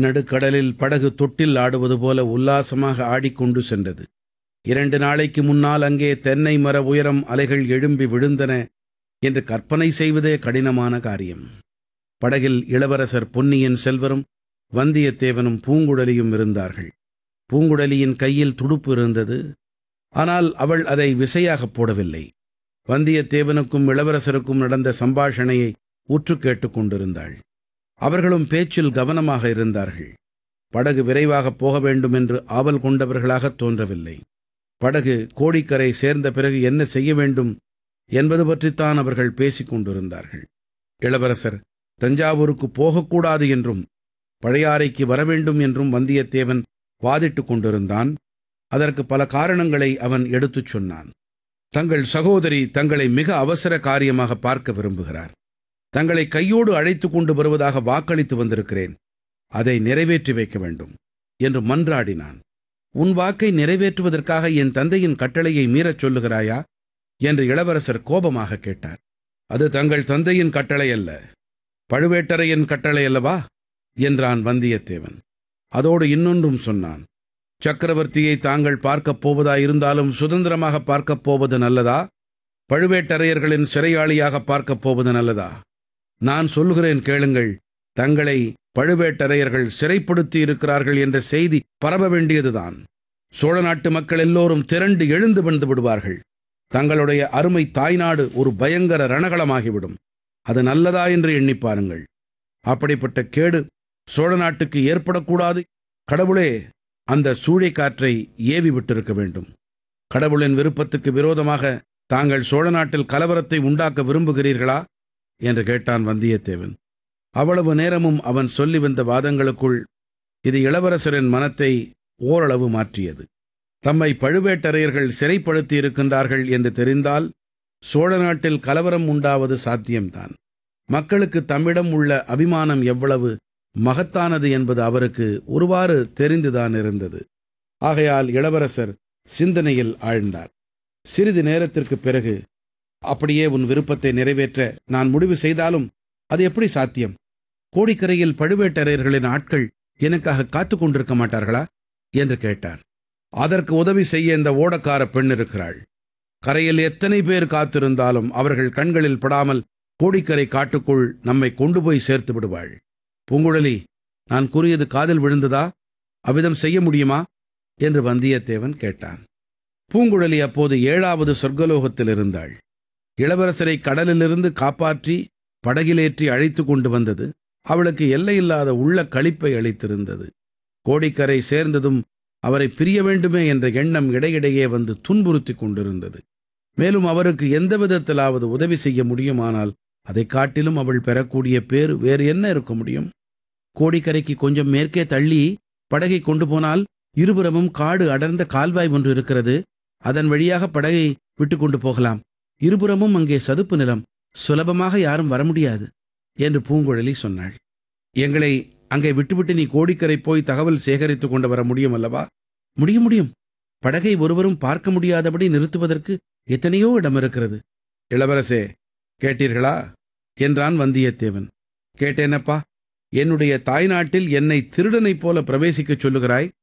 நடுக்கடலில் படகு தொட்டில் ஆடுவது போல உல்லாசமாக ஆடிக்கொண்டு சென்றது இரண்டு நாளைக்கு முன்னால் அங்கே தென்னை மர உயரம் அலைகள் எழும்பி விழுந்தன என்று கற்பனை செய்வதே கடினமான காரியம் படகில் இளவரசர் பொன்னியின் செல்வரும் வந்தியத்தேவனும் பூங்குழலியும் இருந்தார்கள் பூங்குழலியின் கையில் துடுப்பு இருந்தது ஆனால் அவள் அதை விசையாகப் போடவில்லை வந்தியத்தேவனுக்கும் இளவரசருக்கும் நடந்த சம்பாஷணையை உற்று கேட்டுக் கொண்டிருந்தாள் அவர்களும் பேச்சில் கவனமாக இருந்தார்கள் படகு விரைவாகப் போக வேண்டும் என்று ஆவல் கொண்டவர்களாகத் தோன்றவில்லை படகு கோடிக்கரை சேர்ந்த பிறகு என்ன செய்ய வேண்டும் என்பது பற்றித்தான் அவர்கள் பேசிக் கொண்டிருந்தார்கள் இளவரசர் தஞ்சாவூருக்கு போகக்கூடாது என்றும் பழையாறைக்கு வரவேண்டும் என்றும் வந்தியத்தேவன் வாதிட்டுக் கொண்டிருந்தான் அதற்கு பல காரணங்களை அவன் எடுத்துச் சொன்னான் தங்கள் சகோதரி தங்களை மிக அவசர காரியமாக பார்க்க விரும்புகிறார் தங்களை கையோடு அழைத்துக் கொண்டு வருவதாக வாக்களித்து வந்திருக்கிறேன் அதை நிறைவேற்றி வைக்க வேண்டும் என்று மன்றாடினான் உன் வாக்கை நிறைவேற்றுவதற்காக என் தந்தையின் கட்டளையை மீறச் சொல்லுகிறாயா என்று இளவரசர் கோபமாக கேட்டார் அது தங்கள் தந்தையின் கட்டளை அல்ல பழுவேட்டரையின் கட்டளை அல்லவா என்றான் வந்தியத்தேவன் அதோடு இன்னொன்றும் சொன்னான் சக்கரவர்த்தியை தாங்கள் பார்க்கப் போவதாயிருந்தாலும் சுதந்திரமாக பார்க்கப் போவது நல்லதா பழுவேட்டரையர்களின் சிறையாளியாக பார்க்கப் போவது நல்லதா நான் சொல்கிறேன் கேளுங்கள் தங்களை பழுவேட்டரையர்கள் சிறைப்படுத்தி இருக்கிறார்கள் என்ற செய்தி பரவ வேண்டியதுதான் சோழ நாட்டு மக்கள் எல்லோரும் திரண்டு எழுந்து வந்து விடுவார்கள் தங்களுடைய அருமை தாய்நாடு ஒரு பயங்கர ரணகளமாகிவிடும் அது நல்லதா என்று எண்ணிப் பாருங்கள் அப்படிப்பட்ட கேடு சோழ நாட்டுக்கு ஏற்படக்கூடாது கடவுளே அந்த சூழைக்காற்றை ஏவி விட்டிருக்க வேண்டும் கடவுளின் விருப்பத்துக்கு விரோதமாக தாங்கள் சோழ நாட்டில் கலவரத்தை உண்டாக்க விரும்புகிறீர்களா என்று கேட்டான் வந்தியத்தேவன் அவ்வளவு நேரமும் அவன் சொல்லி வந்த வாதங்களுக்குள் இது இளவரசரின் மனத்தை ஓரளவு மாற்றியது தம்மை பழுவேட்டரையர்கள் சிறைப்படுத்தி இருக்கின்றார்கள் என்று தெரிந்தால் சோழ நாட்டில் கலவரம் உண்டாவது சாத்தியம்தான் மக்களுக்கு தம்மிடம் உள்ள அபிமானம் எவ்வளவு மகத்தானது என்பது அவருக்கு ஒருவாறு தெரிந்துதான் இருந்தது ஆகையால் இளவரசர் சிந்தனையில் ஆழ்ந்தார் சிறிது நேரத்திற்குப் பிறகு அப்படியே உன் விருப்பத்தை நிறைவேற்ற நான் முடிவு செய்தாலும் அது எப்படி சாத்தியம் கோடிக்கரையில் பழுவேட்டரையர்களின் ஆட்கள் எனக்காக காத்து கொண்டிருக்க மாட்டார்களா என்று கேட்டார் அதற்கு உதவி செய்ய இந்த ஓடக்கார பெண் இருக்கிறாள் கரையில் எத்தனை பேர் காத்திருந்தாலும் அவர்கள் கண்களில் படாமல் கோடிக்கரை காட்டுக்குள் நம்மை கொண்டு போய் சேர்த்து விடுவாள் பூங்குழலி நான் கூறியது காதில் விழுந்ததா அவ்விதம் செய்ய முடியுமா என்று வந்தியத்தேவன் கேட்டான் பூங்குழலி அப்போது ஏழாவது சொர்க்கலோகத்தில் இருந்தாள் இளவரசரை கடலிலிருந்து காப்பாற்றி படகிலேற்றி அழைத்து கொண்டு வந்தது அவளுக்கு எல்லையில்லாத உள்ள களிப்பை அளித்திருந்தது கோடிக்கரை சேர்ந்ததும் அவரை பிரிய வேண்டுமே என்ற எண்ணம் இடையிடையே வந்து துன்புறுத்தி கொண்டிருந்தது மேலும் அவருக்கு எந்த விதத்திலாவது உதவி செய்ய முடியுமானால் அதைக் காட்டிலும் அவள் பெறக்கூடிய பேறு வேறு என்ன இருக்க முடியும் கோடிக்கரைக்கு கொஞ்சம் மேற்கே தள்ளி படகை கொண்டு போனால் இருபுறமும் காடு அடர்ந்த கால்வாய் ஒன்று இருக்கிறது அதன் வழியாக படகை விட்டு கொண்டு போகலாம் இருபுறமும் அங்கே சதுப்பு நிலம் சுலபமாக யாரும் வர முடியாது என்று பூங்குழலி சொன்னாள் எங்களை அங்கே விட்டுவிட்டு நீ கோடிக்கரை போய் தகவல் சேகரித்துக் கொண்டு வர முடியும் அல்லவா முடியும் முடியும் படகை ஒருவரும் பார்க்க முடியாதபடி நிறுத்துவதற்கு எத்தனையோ இடம் இருக்கிறது இளவரசே கேட்டீர்களா என்றான் வந்தியத்தேவன் கேட்டேனப்பா என்னுடைய தாய்நாட்டில் என்னை திருடனைப் போல பிரவேசிக்கச் சொல்லுகிறாய்